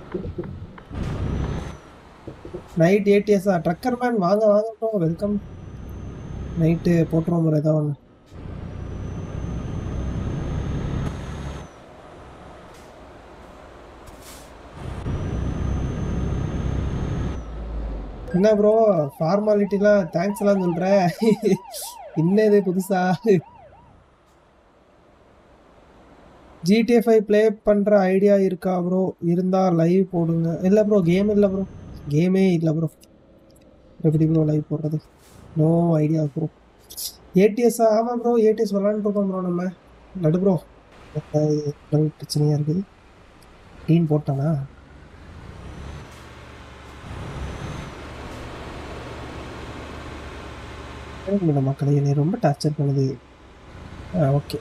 Night ஏடிஎஸ்ஆ trucker man வாங்க வாங்க bro welcome night போட்டுருவோம் ப்ரோ ஏதோ ஒன்று என்ன ப்ரோ ஃபார்மாலிட்டிலாம் தேங்க்ஸ் எல்லாம் சொல்ற என்ன இது புதுசா ஜிடிஎஃப் ஃபைவ் ப்ளே பண்ணுற ஐடியா இருக்கா ப்ரோ இருந்தால் லைவ் போடுங்க இல்லை ப்ரோ கேம் இல்லை ப்ரோ கேமே இல்லை ப்ரோ எப்படி ப்ரோ லைவ் போடுறது நோ ஐடியா ப்ரோ ஏடிஎஸ்ஸா ஆமாம் ப்ரோ ஏடிஎஸ் விளாண்டுருக்கோம் ப்ரோ நம்ம நடு ப்ரோ பிரச்சனையாக இருக்குது டீன் போட்டானா இந்த மக்களை என்னை ரொம்ப டார்ச்சர் பண்ணுது ஆ ஓகே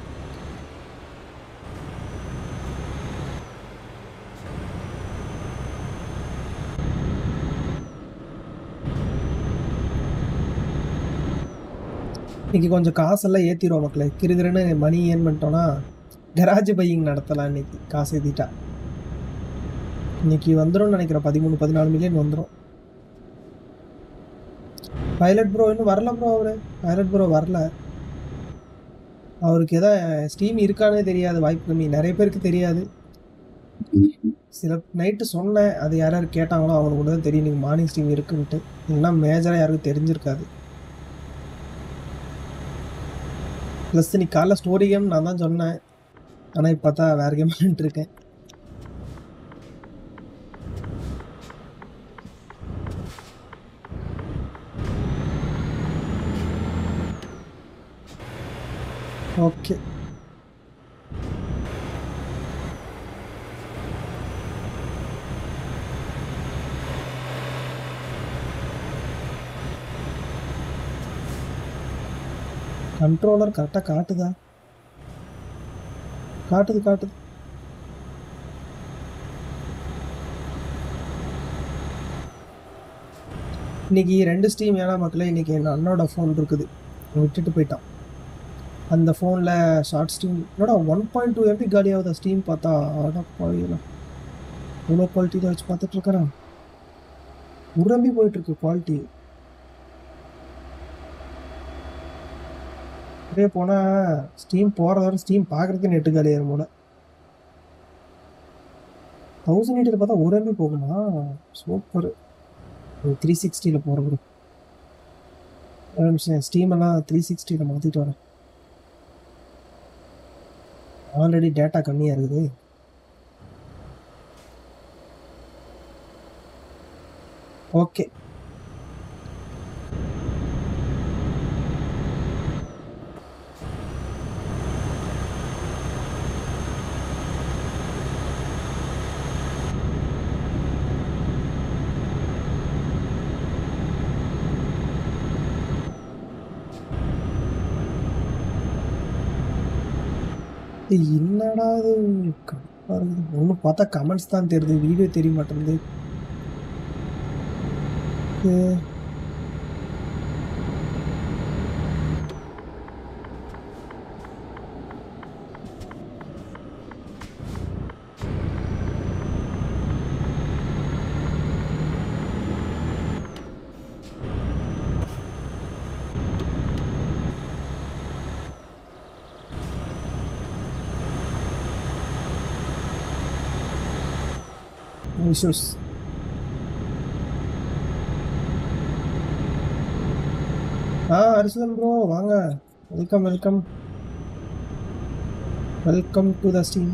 இன்னைக்கு கொஞ்சம் காசெல்லாம் ஏற்றிடுவோம் மக்களே கிருகிருன்னு மணி ஏன் பண்ணிட்டோன்னா கராஜ் பையிங் நடத்தலாம் இன்னைக்கு காசு ஏற்றிட்டா இன்னைக்கு வந்துடும் நினைக்கிறேன் பதிமூணு பதினாலு மில்லியன் வந்துடும் பைலட் ப்ரோ இன்னும் வரல ப்ரோ அவரு பைலட் ப்ரோ வரல அவருக்கு எதா ஸ்டீம் இருக்கானே தெரியாது வாய்ப்பு கம்மி நிறைய பேருக்கு தெரியாது சில நைட்டு சொன்னேன் அது யார் யார் கேட்டாங்களோ அவங்களுக்கு தான் தெரியும் நீங்கள் மார்னிங் ஸ்டீம் இருக்குன்ட்டு இல்லைன்னா மேஜராக யாருக்கும் தெரிஞ்சிருக்காது ப்ளஸ் நீ காலைல ஸ்டோரி கேம் நான் தான் சொன்னேன் ஆனால் இப்போ தான் வேறு கேம் இருக்கேன் ஓகே கண்ட்ரோலர் கரெக்டாக காட்டுதா காட்டுது காட்டுது இன்னைக்கு ரெண்டு ஸ்டீம் ஏன்னா மக்களே இன்னைக்கு என் அண்ணோட ஃபோன் இருக்குது விட்டுட்டு போயிட்டான் அந்த ஃபோனில் ஷார்ட் ஸ்டீம் என்னடா ஒன் பாயிண்ட் டூ எம்பி காலி ஆகுதா ஸ்டீம் பார்த்தா அட பாவிகளா இவ்வளோ குவாலிட்டி தான் வச்சு பார்த்துட்டு இருக்கிறேன் உரம்பி போயிட்டுருக்கு குவாலிட்டி அப்படியே போனால் ஸ்டீம் போகிற வரை ஸ்டீம் பார்க்குறதுக்கு நெட்டு காலி ஆயிரும் போல தௌசண்ட் எயிட்டில் பார்த்தா ஒரு எம்பி போகுமா சூப்பர் த்ரீ சிக்ஸ்டியில் போகிறது ஒரு நிமிஷம் ஸ்டீம் எல்லாம் த்ரீ சிக்ஸ்டியில் மாற்றிட்டு வரேன் ஆல்ரெடி டேட்டா கம்மியாக இருக்குது ஓகே ஏய், என்னடா இது கடுப்பா இருக்குது ஒன்று பார்த்தா கமெண்ட்ஸ் தான் தெரியுது வீடியோ தெரிய மாட்டேங்குது ஏ, issues ஆ அரிசலம் ப்ரோ வாங்க welcome welcome welcome to the stream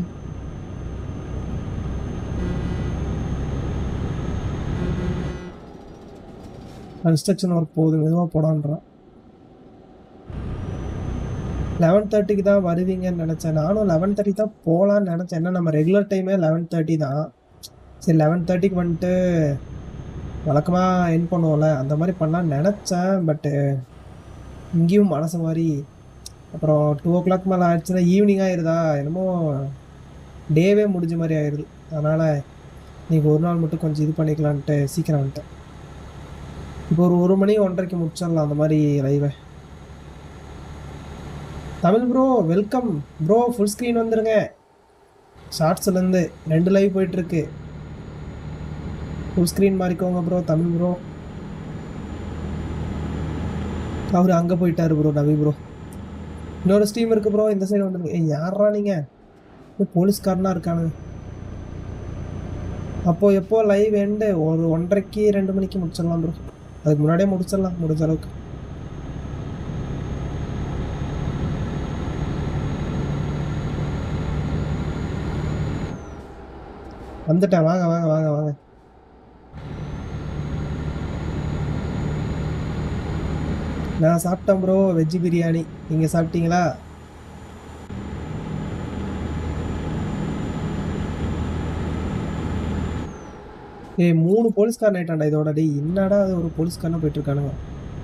construction work போகுது மெதுவாக போடான்றான் லெவன் தேர்ட்டிக்கு தான் வருவீங்கன்னு நினச்சேன் நானும் லெவன் தேர்ட்டி தான் போகலான்னு நினச்சேன் ஏன்னா நம்ம ரெகுலர் டைமே லெவன் தேர்ட்டி தான் சரி லெவன் தேர்ட்டிக்கு வந்துட்டு வழக்கமாக என் பண்ணுவோம்ல அந்த மாதிரி பண்ணலான்னு நினச்சேன் பட்டு இங்கேயும் மனசு மாதிரி அப்புறம் டூ ஓ கிளாக் மேலே ஆயிடுச்சுன்னா ஈவினிங் ஆயிடுதா என்னமோ டேவே முடிஞ்ச மாதிரி ஆயிடுது அதனால் இன்னைக்கு ஒரு நாள் மட்டும் கொஞ்சம் இது பண்ணிக்கலான்ட்டு சீக்கிரம் வந்துட்டேன் இப்போ ஒரு ஒரு மணி ஒன்றரைக்கு முடிச்சிடலாம் அந்த மாதிரி லைவை Tamil bro welcome bro full screen வந்துருங்க ஷார்ட்ஸ்லேருந்து ரெண்டு லைவ் போயிட்டுருக்கு ஃபுல் ஸ்க்ரீன் மாறிக்கோங்க ப்ரோ தமிழ் ப்ரோ அவர் அங்கே போயிட்டாரு ப்ரோ நவி ப்ரோ இன்னொரு ஸ்டீம் இருக்கு ப்ரோ இந்த சைடு வந்துருங்க ஏய் யாரா நீங்கள் போலீஸ்காரனா இருக்கானுங்க அப்போ எப்போ லைவ் எண்டு ஒரு ஒன்றரைக்கு ரெண்டு மணிக்கு முடிச்சிடலாம் ப்ரோ அதுக்கு முன்னாடியே முடிச்சிடலாம் முடிஞ்ச அளவுக்கு வந்துட்டேன் வாங்க வாங்க வாங்க வாங்க நான் சாப்பிட்டேன் ப்ரோ வெஜ் பிரியாணி நீங்கள் சாப்பிட்டீங்களா ஏய் மூணு போலீஸ்காரன் ஆயிட்டான்டா இதோட டேய் என்னடா அது ஒரு போலீஸ்காரனா போயிட்டு இருக்கானுங்க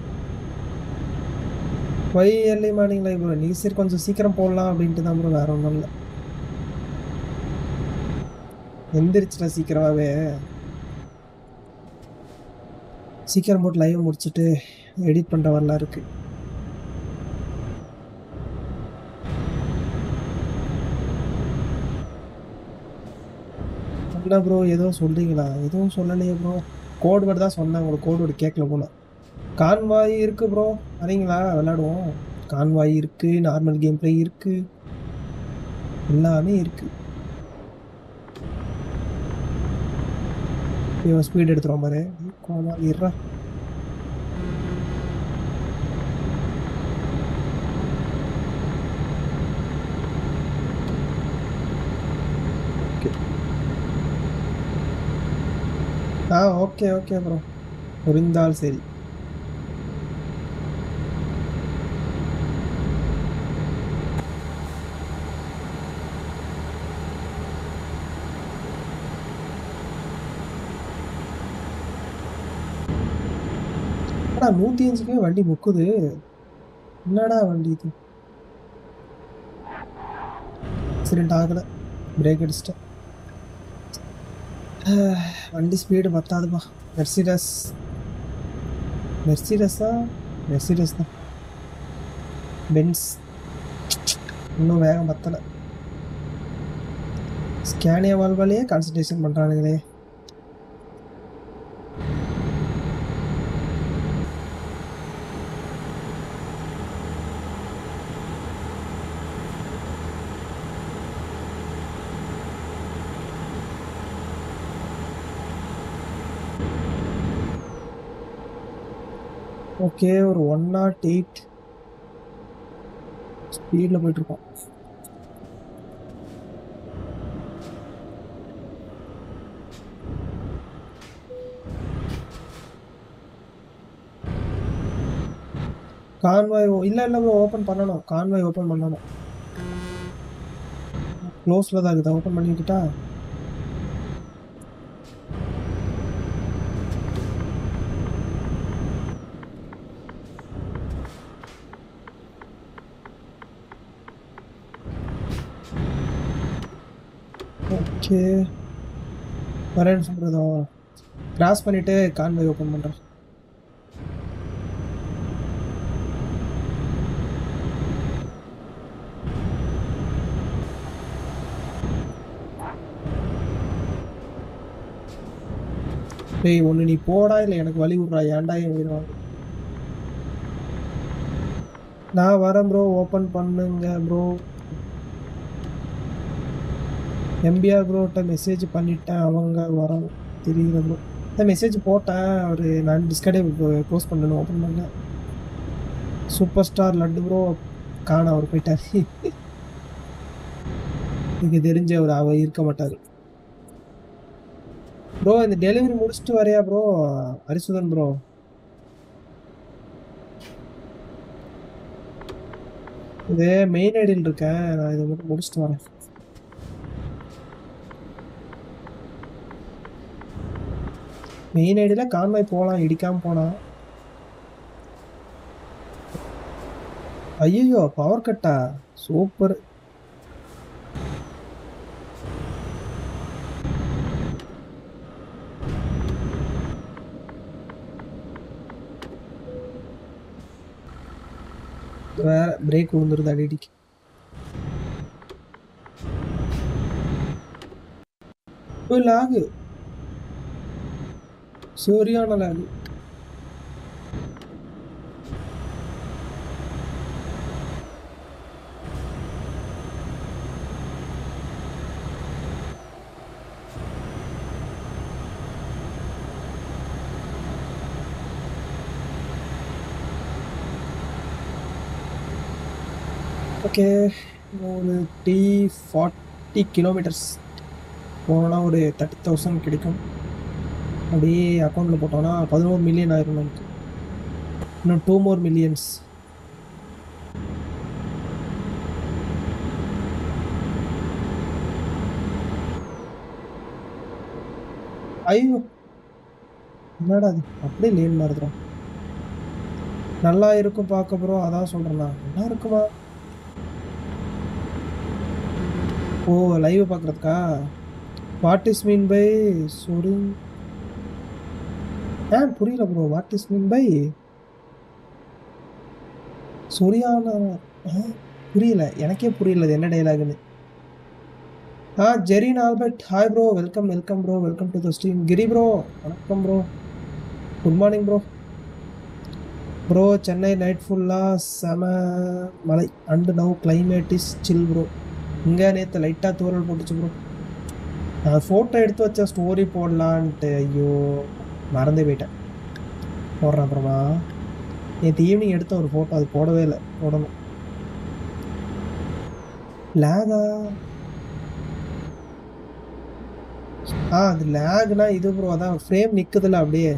why early morning live bro நீ சரி கொஞ்சம் சீக்கிரம் போடலாம் அப்படின்ட்டு தான் ப்ரோ வேற ஒன்றும் இல்லை எந்திரிச்சிட்டா சீக்கிரமாவே சீக்கிரம் போட்டு லைவ் முடிச்சுட்டு எடிட் பண்ணுற வரலாம் இருக்கு என்ன ப்ரோ ஏதோ சொல்றீங்களா எதுவும் சொல்லலையே ப்ரோ கோட் வேர்டு தான் சொன்னேன் உங்களுக்கு கோட் வேர்டு கேட்கல போல கான்வாய் இருக்கு ப்ரோ வரீங்களா விளையாடுவோம் கான்வாய் இருக்கு நார்மல் கேம் ப்ளே இருக்கு எல்லாமே இருக்கு இவன் ஸ்பீட் எடுத்துருவோம் பாரு கோமா இருறா ஆ ஓகே ஓகே ப்ரோ புரிந்தால் சரி என்னடா நூற்றி அஞ்சுக்கே வண்டி முக்குது என்னடா வண்டி இது ஆக்சிடென்ட் ஆகலை பிரேக் அடிச்சிட்டேன் வண்டி ஸ்பீடு பத்தாதுப்பா மெர்சிடஸ் மெர்சிடஸா மெர்சிடஸ் தான் பென்ஸ் இன்னும் வேகம் பத்தலை ஸ்கேனியா வால்வாலேயே கான்சன்ட்ரேஷன் பண்ணுறானுங்களே ஓகே ஒரு ஒன் நாட் எயிட் ஸ்பீடில் போயிட்டுருக்கோம் கான்வாய் இல்லை இல்லை ப்ரோ ஓப்பன் பண்ணணும் கான்வாய் ஓப்பன் பண்ணணும் க்ளோஸில் தான் இருக்குது ஓப்பன் பண்ணிக்கிட்டா ஓகே வரேன்னு சொல்கிறதோ கிராஸ் பண்ணிவிட்டு கான்வாய் ஓப்பன் பண்ணுறேன் டேய் ஒன்று நீ போடா இல்லை எனக்கு வழி விட்றா ஏன்டா என் உயிர் வாங்க நான் வரேன் ப்ரோ ஓப்பன் பண்ணுங்க ப்ரோ எம்பிஆர் ப்ரோட்ட மெசேஜ் பண்ணிட்டேன் அவங்க வரோம் தெரியல ப்ரோ இந்த மெசேஜ் போட்டேன் அவர் நான் டிஸ்கடே க்ளோஸ் பண்ணணும் ஓப்பன் பண்ணேன் சூப்பர் ஸ்டார் லட்டு ப்ரோ காண அவர் போயிட்டார் எனக்கு தெரிஞ்ச அவர் அவர் இருக்க மாட்டார் ப்ரோ இந்த டெலிவரி முடிச்சுட்டு வரையா ப்ரோ ஹரிசுதன் ப்ரோ இது மெயின் ஐடியில் இருக்கேன் நான் இதை மட்டும் முடிச்சுட்டு வரேன் மெயின் ஐடியில் கான்வாய் போகலாம் இடிக்காமல் போகலாம் ஐயோ பவர் கட்டா சூப்பர் வேற பிரேக் விழுந்துருது அடிக்கடி லாகு சரியான லேக் ஓகே ஒரு டி ஃபார்ட்டி கிலோமீட்டர்ஸ் போனோன்னா ஒரு தேர்ட்டி தௌசண்ட் கிடைக்கும் அப்படியே அக்கௌண்ட்டில் போட்டோன்னா பதினோரு மில்லியன் ஆயிரும் நமக்கு இன்னும் டூ மோர் மில்லியன்ஸ் ஐயோ என்னடா அது அப்படியே லேன் மாறுதுடா நல்லா இருக்கும் பார்க்க ப்ரோ அதான் சொல்கிறேன் நான் நல்லா இருக்குமா ஓ லைவ் பார்க்குறதுக்கா வாட் இஸ் மீன் பை சொரி ஆ புரியல bro what is mean by சொரியான ஆ, புரியல எனக்கே புரியல இது என்ன டைலாக்னு ஆ Jerin Albert hi bro welcome welcome bro welcome to the stream Giri bro வணக்கம் bro good morning bro bro Chennai night ஃபுல்லாக செம மழை and now climate is chill bro இங்கே நேற்று லைட்டாக தூரல் போட்டுச்சு ப்ரோ நான் ஃபோட்டோ எடுத்து வச்ச ஸ்டோரி போடலான்ட்டு ஐயோ மறந்தே போயிட்டேன் போடுறேன் அப்புறமா நேற்று ஈவினிங் எடுத்த ஒரு ஃபோட்டோ அது போடவே இல்லை போடணும் லேகா ஆ அது லேக்னா இது ப்ரோ அதான் ஃப்ரேம் நிற்குதுல்ல அப்படியே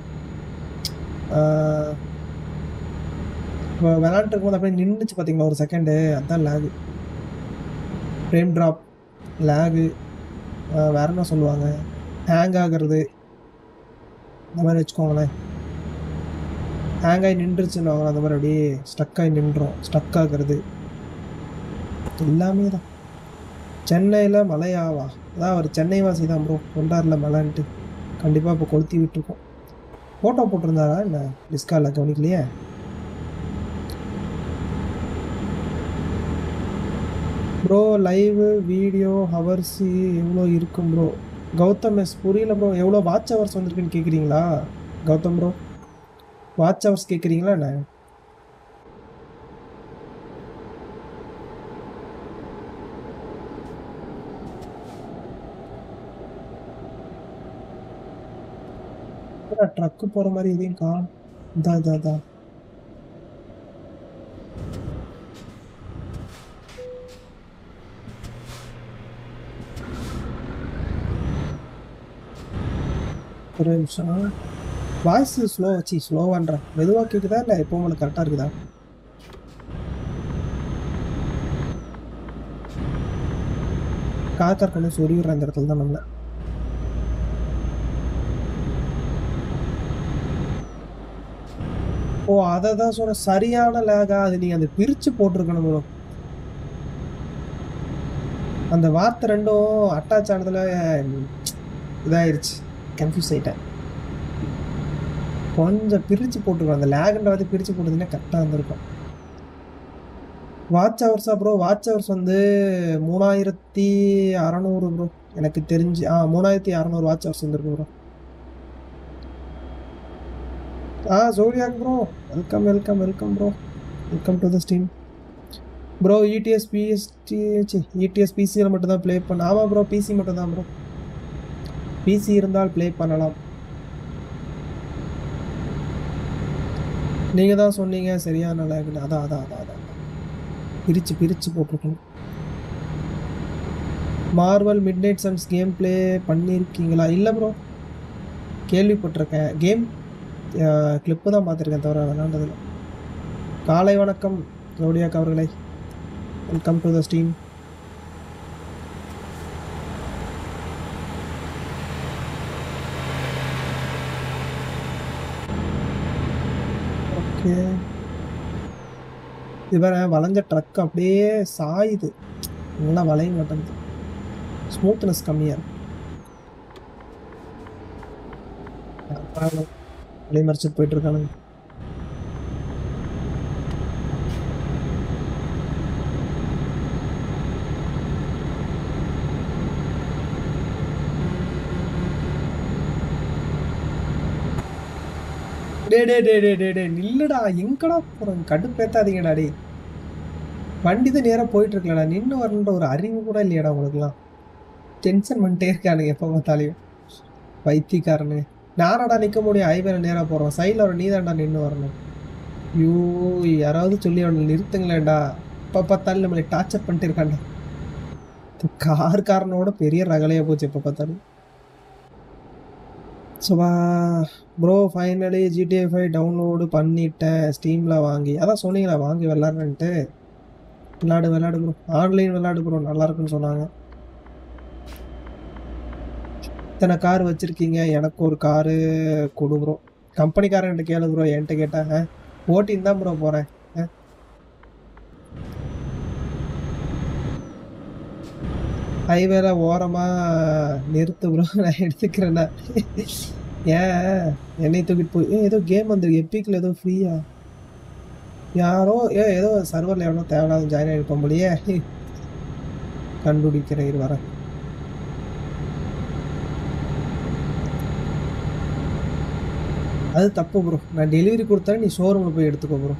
இப்போ விளாண்டுட்டு இருக்கும்போது அப்படியே நின்றுச்சு பார்த்தீங்களா ஒரு செகண்டு அதுதான் லேகு ஃப்ரேம் ட்ராப் லேகு வேற என்ன சொல்லுவாங்க ஹேங் ஆகிறது இந்த மாதிரி வச்சுக்கோங்களேன் ஹேங் ஆகி நின்றுச்சுன்னு அந்த மாதிரி அப்படியே ஸ்டக் ஆகி நின்றோம் ஸ்டக் ஆகிறது எல்லாமே தான் சென்னையில் மழையாவா அதான் அவர் சென்னை வாசி தான் ப்ரோ கொண்டாரில் மழைன்ட்டு கண்டிப்பாக இப்போ கொளுத்தி விட்டுருக்கோம் ஃபோட்டோ போட்டிருந்தாரா என்ன டிஸ்காலில் கவனிக்கலையே ப்ரோ லைவு வீடியோ ஹவர்ஸு எவ்வளோ இருக்கும் ப்ரோ கௌதம் எஸ் புரியல ப்ரோ எவ்வளோ வாட்ச் ஹவர்ஸ் வந்திருக்குன்னு கேட்குறீங்களா கௌதம் ப்ரோ வாட்ச் ஹவர்ஸ் கேட்குறீங்களா என்ன ட்ரக்கு போகிற மாதிரி எதையும் கா இதா இதா இதா ஒரு நிமிஷம் வாய்ஸ் ஸ்லோ வச்சு ஸ்லோவான்றேன் மெதுவாக கேட்குதா இல்லை எப்போ உங்களுக்கு கரெக்டாக இருக்குதா காக்கா கொண்டு சொருகிற அந்த இடத்துல தான் நம்மளை ஓ அதை தான் சொல்ற சரியான லேகா அது நீங்கள் அந்த பிரித்து போட்டிருக்கணும் bro. அந்த வார்த்தை ரெண்டும் அட்டாச் ஆனதுல இதாயிருச்சு கன்ஃபியூஸ் ஆயிட்டேன் கொஞ்சம் பிரித்து போட்டுருக்கோம் அந்த லேகன்ற வந்து பிரித்து போட்டதுன்னா கரெக்டாக இருந்திருக்கும் வாட்ச் ஹவர்ஸா ப்ரோ வாட்ச் ஹவர்ஸ் வந்து மூணாயிரத்தி அறநூறு ப்ரோ எனக்கு தெரிஞ்சு ஆ மூணாயிரத்தி அறநூறு வாட்ச் ஹவர்ஸ் வந்துருக்கு ப்ரோ ஆ Zodiac bro welcome welcome welcome bro welcome to the steam bro ETS PST ETS பிசியில் மட்டும் தான் ப்ளே பண்ண ஆமாம் ப்ரோ பிசி மட்டும் தான் ப்ரோ பிசி இருந்தால் ப்ளே பண்ணலாம் நீங்கள் தான் சொன்னீங்க சரியான லேக்னு அதான் அதான் அதான் அதான் பிரித்து பிரித்து போட்டிருக்கணும் Marvel midnight suns game play பண்ணியிருக்கீங்களா இல்லை ப்ரோ கேள்விப்பட்டிருக்கேன் கேம் கிளிப்பு தான் பார்த்துருக்கேன் தவிர விளாண்டதில்ல காலை வணக்கம் ஜோடியாக் அவர்களே welcome to the steam okay இது வேற வளைஞ்ச ட்ரக் அப்படியே சாயுது நல்லா வளைய மாட்டேங்குது ஸ்மூத்னஸ் கம்மியாக இருக்கு வளைய மறைச்சிட்டு போயிட்டு இருக்கானுங்க டே டே டே டே டே டே நில்லுடா எங்கடா போகிறோம் கடுப்பேத்தாதீங்கடா டே வண்டி தான் நேராக போயிட்டு இருக்கலடா நின்று வரணுன்ற ஒரு அறிவு கூட இல்லையாடா உங்களுக்குலாம் டென்ஷன் பண்ணிட்டே இருக்கானுங்க எப்போ பார்த்தாலையும் வைத்தியக்காரனுங்க நானாடா நிற்க முடியும் ஹைவேல நேராக போகிறோம் சைடில் ஒரு நீ தான்டா நின்று வரணும் ஐயோ யாராவது சொல்லி அவனை நிறுத்துங்களேன்டா இப்போ பார்த்தாலும் நம்மளை டார்ச்சர் பண்ணிட்டு இருக்கான்டா கார் காரனோட பெரிய ரகலையாக போச்சு எப்போ பார்த்தாலும் Suba bro finally GTA five download பண்ணிட்டேன் ஸ்டீமில் வாங்கி அதான் சொன்னீங்களா வாங்கி விளாட்றேன்ட்டு விளாடு விளாடு ப்ரோ ஆன்லைன் விளாடு ப்ரோ நல்லா இருக்குன்னு சொன்னாங்க இத்தனை கார் வச்சுருக்கீங்க எனக்கு ஒரு காரு கொடு ப்ரோ கம்பெனிக்காரன்ட்ட கேளு ப்ரோ என்கிட்ட கேட்டாங்க ஓட்டின்னு தான் ப்ரோ போகிறேன் ஹைவேல ஓரமாக நிறுத்து ப்ரோ நான் எடுத்துக்கிறேண்ணா ஏன் என்னை தூக்கிட்டு போய் ஏ ஏதோ கேம் வந்துருக்கு எப்பிக்கில் ஏதோ ஃப்ரீயா யாரோ ஏ ஏதோ சர்வரில் எவனோ தேவையில்லாத ஜாயின் ஆகிருப்போம் போலியே கண்டுபிடிக்கிறேன் இரு வரேன் அது தப்பு ப்ரோ நான் டெலிவரி கொடுத்தா நீ ஷோரூமில் போய் எடுத்துக்கோ ப்ரோ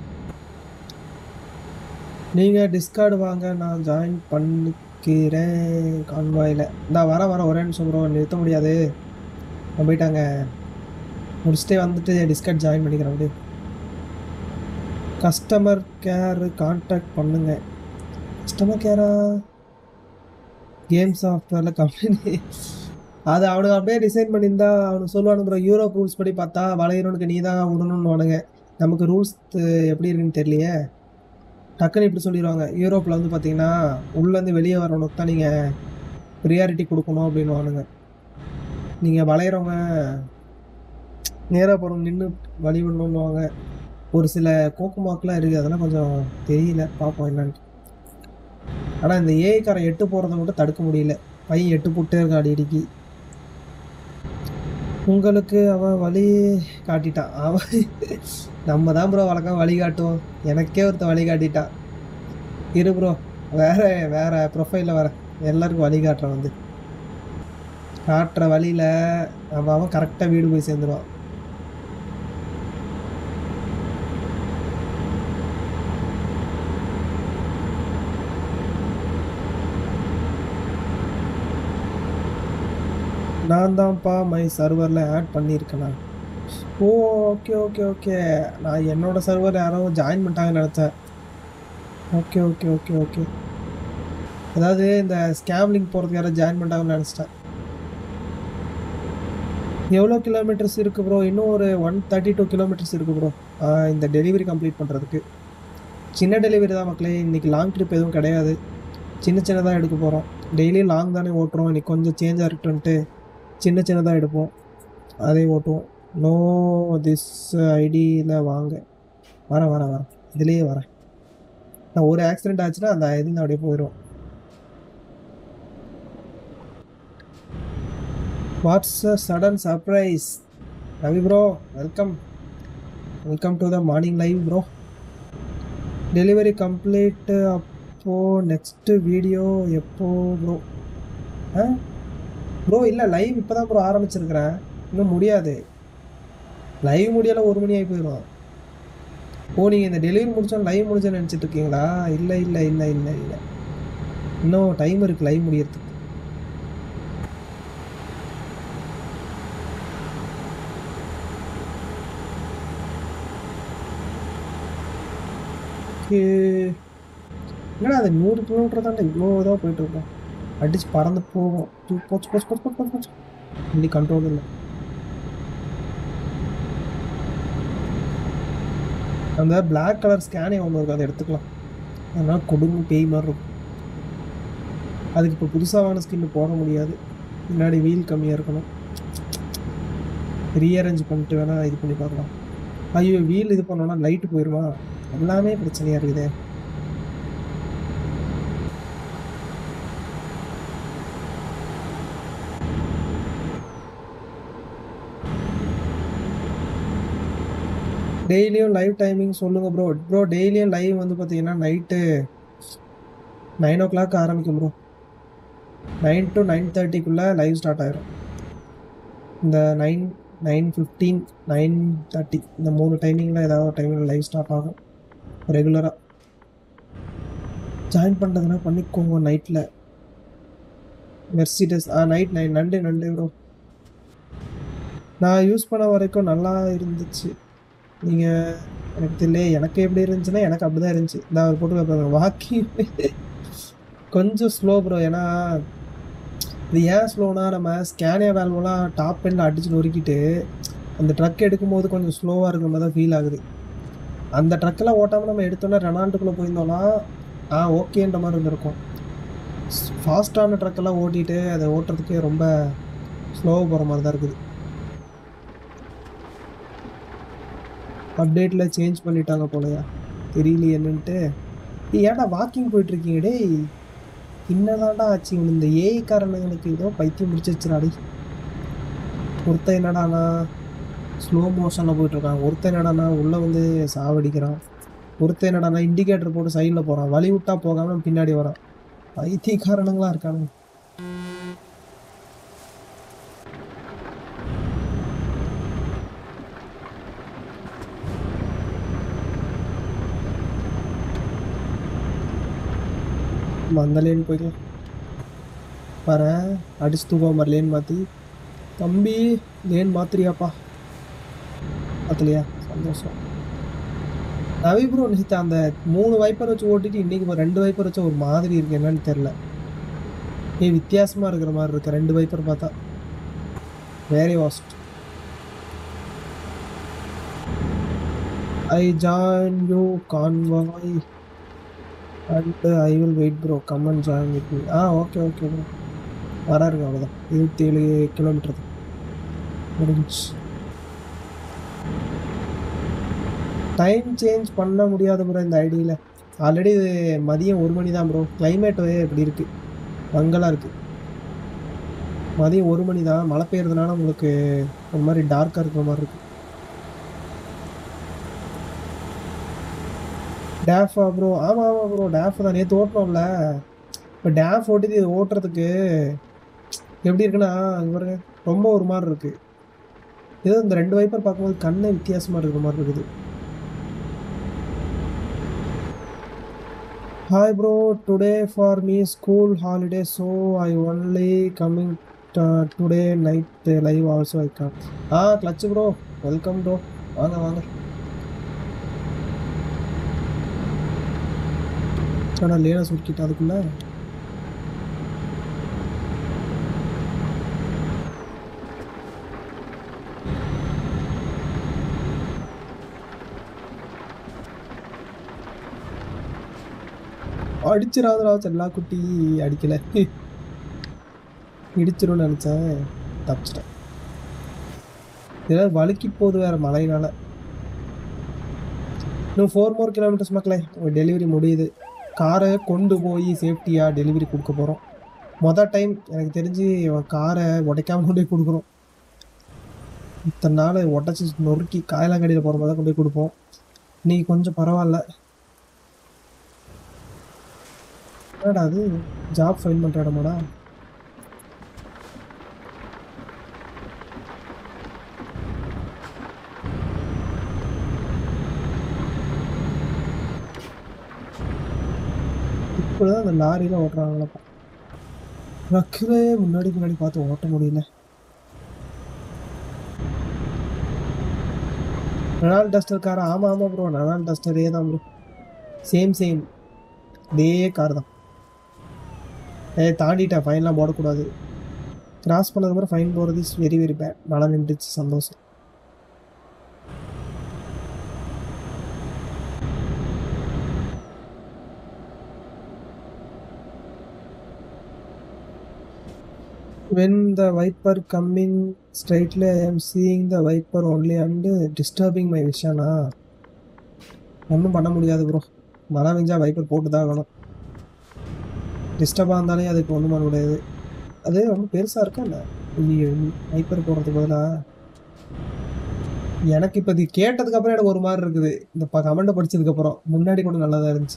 நீங்கள் டிஸ்கார்டு வாங்க நான் ஜாயின் பண்ணிக்கிறேன் கான்வாயில் நான் வரேன் வரேன் ஒரே நிமிஷம் ப்ரோ நிறுத்த முடியாது நான் போயிட்டாங்க முடிச்சுட்டே வந்துட்டு டிஸ்கார்ட் ஜாயின் பண்ணிக்கிறேன் அப்படியே கஸ்டமர் கேர் கான்டாக்ட் பண்ணுங்க கஸ்டமர் கேரா கேம் சாஃப்ட்வேரில் கம்பெனி அது அவனுக்கு அப்படியே டிசைன் பண்ணியிருந்தா அவனுக்கு சொல்லுவானு ப்ரோ யூரோப் ரூல்ஸ் படி பார்த்தா வளையறவனுக்கு நீ தான் விடணும்னு வானுங்க நமக்கு ரூல்ஸ் எப்படி இருக்குன்னு தெரியலையே டக்குன்னு இப்படி சொல்லிடுவாங்க யூரோப்பில் வந்து பார்த்தீங்கன்னா உள்ளேருந்து வெளியே வரவனுக்கு தான் நீங்கள் ப்ரியாரிட்டி கொடுக்கணும் அப்படின்னு வானுங்க நீங்கள் வளையிறவங்க நேராக போகிறவங்க நின்று வழி விடணுன்னுவாங்க ஒரு சில கோக்குமாக்கெலாம் இருக்குது அதெல்லாம் கொஞ்சம் தெரியல பார்ப்போம் என்னன்ட்டு ஆனால் இந்த ஏஐக்காரன் எட்டு போகிறத மட்டும் தடுக்க முடியல பையன் எட்டு போட்டே இருக்கான் அடிக்கடிக்கு உங்களுக்கு அவன் வழி காட்டிட்டான் அவன் நம்ம தான் ப்ரோ வழக்கம் வழி காட்டுவோம் எனக்கே ஒருத்தன் வழி காட்டிட்டான் இரு ப்ரோ வேற வேற ப்ரொஃபைலில் வர எல்லாருக்கும் வழி காட்டுறேன் வந்து காட்டுற வழியில் அவன் அவன் கரெக்டாக வீடு போய் சேர்ந்துருவான் நான் தான்ப்பா மை சர்வரில் ஆட் பண்ணியிருக்கேண்ணா ஓ ஓகே ஓகே ஓகே நான் என்னோட சர்வர் யாரோ ஜாயின் பண்ணிட்டாங்கன்னு நினச்சேன் ஓகே ஓகே ஓகே ஓகே அதாவது இந்த ஸ்கேம் லிங்க் போகிறதுக்கு யாரோ ஜாயின் பண்ணிட்டாங்கன்னு நினச்சிட்டேன் எவ்வளோ கிலோமீட்டர்ஸ் இருக்குது ப்ரோ இன்னும் ஒரு ஒன் தேர்ட்டி டூ கிலோமீட்டர்ஸ் இருக்குது ப்ரோ இந்த டெலிவரி கம்ப்ளீட் பண்ணுறதுக்கு சின்ன டெலிவரி தான் மக்களே இன்றைக்கி லாங் ட்ரிப் எதுவும் கிடையாது சின்ன சின்னதாக எடுக்க போகிறோம் டெய்லியும் லாங் தானே ஓட்டுறோம் இன்றைக்கி கொஞ்சம் சேஞ்சாக இருக்கட்டும்ன்ட்டு சின்ன சின்னதாக எடுப்போம் அதே ஓட்டுவோம் நோ திஸ் ஐடியில் வாங்க வரேன் வரேன் வரேன் இதுலேயே வரேன் நான் ஒரு ஆக்சிடென்ட் ஆச்சுன்னா அந்த இதில் அப்படியே போயிடும் what's a sudden surprise Ravi bro welcome welcome to the morning live bro delivery complete அப்போது நெக்ஸ்ட்டு வீடியோ எப்போ ப்ரோ ஆ ப்ரோ இல்லை லைவ் இப்போ தான் ப்ரோ ஆரம்பிச்சிருக்கிறேன் இன்னும் முடியாது லைவ் முடியல ஒரு மணி ஆகி போயிடும் ஓ நீங்கள் இந்த டெலிவரி முடிச்சோம் லைவ் முடிச்சோன்னு நினச்சிட்டு இருக்கீங்களா இல்லை இல்லை இல்லை இல்லை இல்லை இன்னும் டைம் இருக்குது லைவ் முடியறதுக்கு என்னடா அது நூறு கிலோமீட்டர் தாண்டா இவ்வளோ இதாக போயிட்டு இருக்கோம் அடிச்சு பறந்து போகும் தூ, போச்சு போச்சு போச்சு போச்சு போச்சு இன்னி கண்ட்ரோல் இல்லை அந்த Black கலர் ஸ்கேனே ஒன்று இருக்குது அதை எடுத்துக்கலாம் அதனால் கொடுங்க பேய் மாதிரி இருக்கும் அதுக்கு இப்போ புதுசாக ஸ்கின் போட முடியாது முன்னாடி வீல் கம்மியாக இருக்கணும் ரீஅரேஞ்ச் பண்ணிட்டு வேணால் இது பண்ணி பார்க்கலாம் ஐயோ வீல் இது பண்ணோன்னா லைட்டு போயிடுமா எல்லாமே பிரச்சனையாக இருக்குதே டெய்லியும் லைவ் டைமிங் சொல்லுங்கள் ப்ரோ ப்ரோ டெய்லியும் லைவ் வந்து பார்த்தீங்கன்னா நைட்டு நைன் ஓ கிளாக் ஆரம்பிக்கும் ப்ரோ நைன் டு நைன் தேர்ட்டிக்குள்ளே லைவ் ஸ்டார்ட் ஆயிரும் இந்த nine nine fifteen nine thirty இந்த மூணு டைமிங்கில் ஏதாவது ஒரு டைமில் லைவ் ஸ்டார்ட் ஆகும் ரெகுலராக ஜாயின் பண்ணுறதுனா பண்ணிக்கோங்க நைட்டில் மெர்சிடஸ் ஆ நைட் நைன் நண்டு நண்டு ப்ரோ நான் யூஸ் பண்ண வரைக்கும் நல்லா இருந்துச்சு நீங்கள் எனக்கு தெரியல எனக்கு எப்படி இருந்துச்சுன்னா எனக்கு அப்படி தான் இருந்துச்சு நான் அவர் போட்டு வைப்பாங்க வாக்கிங் கொஞ்சம் ஸ்லோ ப்ரோ ஏன்னா இது ஏன் ஸ்லோனா நம்ம ஸ்கேனியா வேல்வெலாம் டாப் எண்டில் அடிச்சு நொறுக்கிட்டு அந்த ட்ரக் எடுக்கும்போது கொஞ்சம் ஸ்லோவாக இருக்கிற மாதிரி தான் ஃபீல் ஆகுது அந்த ட்ரக்கெல்லாம் ஓட்டாமல் நம்ம எடுத்தோன்னா ரெனால்டுக்குள்ளே போயிருந்தோம்னா ஆ ஓகேன்ற மாதிரி இருந்திருக்கும் ஃபாஸ்ட்டான ட்ரக்கெல்லாம் ஓட்டிட்டு அதை ஓட்டுறதுக்கே ரொம்ப ஸ்லோவாக போகிற மாதிரி தான் இருக்குது அப்டேட்டில் சேஞ்ச் பண்ணிட்டாங்க போலயா தெரியல என்னன்ட்டு ஏய், ஏன்டா வாக்கிங் போயிட்டுருக்கீங்க டேய் என்னதான்டா ஆச்சு இவனு இந்த ஏஐ காரணங்களுக்கு ஏதோ பைத்தியம் முடிச்சிருச்சுடாடி ஒருத்தன் என்னடானா ஸ்லோ மோஷனில் போயிட்டுருக்கான் ஒருத்தன் என்னடானா உள்ளே வந்து சாவடிக்கிறான் ஒருத்தன் என்னடானா இண்டிகேட்டர் போட்டு சைடில் போகிறான் வழி விட்டா போகாமல் பின்னாடி வரான் பைத்தியக்காரனுங்களா இருக்கானுங்க நம்ம அந்த லேன் போய்க்கலாம் பாரு அடிச்சு தூக்குவோம் மாதிரி லேன் மாற்றி தம்பி லேன் மாத்திரியாப்பா பார்த்துலையா சந்தோஷம் ரவி ப்ரோ நேற்று அந்த மூணு வைப்பர் வச்சு ஓட்டிட்டு இன்னைக்கு இப்போ ரெண்டு வைப்பர் வச்சா ஒரு மாதிரி இருக்கு என்னன்னு தெரில ஏ வித்தியாசமாக இருக்கிற மாதிரி இருக்கு ரெண்டு வைப்பர் பார்த்தா very waste I join you convoy and I will wait bro come and join with me ஆ ஓகே ஓகே ப்ரோ வராருங்க அவ்வளோதான் இருபத்தி ஏழு கிலோமீட்டர் தான் முடிஞ்சிச்சு டைம் சேஞ்ச் பண்ண முடியாது ப்ரோ இந்த ஐடியில் ஆல்ரெடி இது மதியம் ஒரு மணி தான் ப்ரோ கிளைமேட்டு இப்படி இருக்குது மங்கலாக இருக்குது மதியம் ஒரு மணி தான் மழை பெய்யறதுனால உங்களுக்கு ஒரு மாதிரி டார்க்காக இருக்கிற மாதிரி இருக்குது டேஃபா ப்ரோ ஆமாம் ஆமாம் ப்ரோ டேஃப் தான் நேற்று ஓட்டினோம்ல இப்போ டேஃப் ஓட்டிட்டு இது ஓட்டுறதுக்கு எப்படி இருக்குன்னா இங்க பாருங்க ரொம்ப ஒரு மாதிரி இருக்குது ஏதோ இந்த ரெண்டு வைப்பர் பார்க்கும்போது கண்ணே வித்தியாசமாக இருக்கிற மாதிரி இருக்குது hi bro today for me school holiday so I only coming today night live also I come ஆ கிளச்சு ப்ரோ வெல்கம் ப்ரோ வாங்க வாங்க ஆனால் லேனா சுருக்கிட்டு அதுக்குள்ள அடிச்சிடாதடா செல்லா குட்டி அடிக்கல இடிச்சிரும்னு நினச்சேன் தப்பிச்சிட்டேன் ஏதாவது வழுக்கி போகுது வேற மழையினால இன்னும் ஃபோர் மோர் கிலோமீட்டர்ஸ் மக்களே உங்கள் டெலிவரி முடியுது காரை கொண்டு போய் சேஃப்டியாக டெலிவரி கொடுக்க போகிறோம் மொதல் டைம் எனக்கு தெரிஞ்சு காரை உடைக்காம கொண்டு போய் கொடுக்குறோம் இத்தனை நாள் உடச்சி நொறுக்கி காயலாங்கடியில் போகிற மாதிரி தான் கொண்டு போய் கொடுப்போம் இன்னைக்கு கொஞ்சம் பரவாயில்ல என்னடா அது ஜாப் ஃபைன் பண்ணுற இடமாடா இப்போதான் அந்த லாரியில் ஓட்டுறாங்களப்பா ட்ரக்கிலே முன்னாடி முன்னாடி பார்த்து ஓட்ட முடியல ரெனால் டஸ்டர் கார் ஆமாம் ஆமாம் ப்ரோ ரெனால் டஸ்டரே தான் ப்ரோ சேம் சேம் இதே கார் தான் ஏ தாண்டிட்டேன் ஃபைன்லாம் போடக்கூடாது கிராஸ் பண்ணதுக்கப்புறம் ஃபைன் போடுறது இஸ் வெரி வெரி பேட் நல்லா நின்றுச்சு சந்தோஷம் when the viper coming straightly i am seeing the viper only and disturbing my vision ஆ ஒன்றும் பண்ண முடியாது ப்ரோ மழை பெஞ்சா வைப்பர் போட்டு தான் ஆகணும் டிஸ்டர்பாக இருந்தாலே அதுக்கு ஒன்றும் பண்ண முடியாது அது ரொம்ப பெருசாக இருக்கா இல்லை வைப்பர் போடுறதுக்கு பதிலாக எனக்கு இப்போ இது கேட்டதுக்கப்புறம் எனக்கு ஒரு மாதிரி இருக்குது இந்த ப கமெண்ட்டை படிச்சதுக்கப்புறம் முன்னாடி கூட நல்லா தான் இருந்துச்சு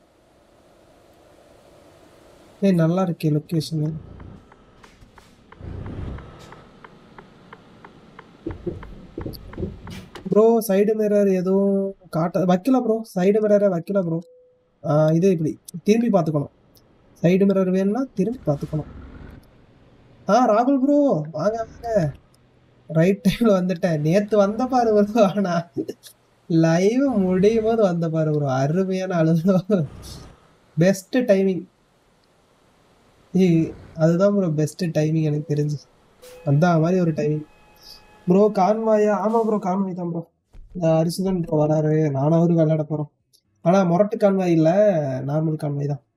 ஏய் நல்லா இருக்கே லொக்கேஷனு ப்ரோ சைடு மிரர் எதுவும் காட்ட வைக்கல ப்ரோ சைடு மிரரை வைக்கல ப்ரோ இது இப்படி திரும்பி பார்த்துக்கணும் சைடு மிரர் வேணும்னா திரும்பி பார்த்துக்கணும் ஆ ராகுல் ப்ரோ வாங்க வாங்க ரைட் டைம்ல வந்துட்டேன் நேத்து வந்த பாரு ப்ரோ ஆனா லைவ் முடியும் போது வந்த பாரு ப்ரோ அருமையான அழுதோ பெஸ்ட் டைமிங் அதுதான் ப்ரோ பெஸ்ட் டைமிங் எனக்கு தெரிஞ்சு அந்த மாதிரி ஒரு டைமிங் ப்ரோ கான்வாயா ஆமா ப்ரோ கான்வாய் தான் ப்ரோ அரிசுதன் ப்ரோ வராரு நானும் அவரு விளையாட போறோம் ஆனா மொரட்டு கான்வாய் இல்ல நார்மல் கான்வாய் தான்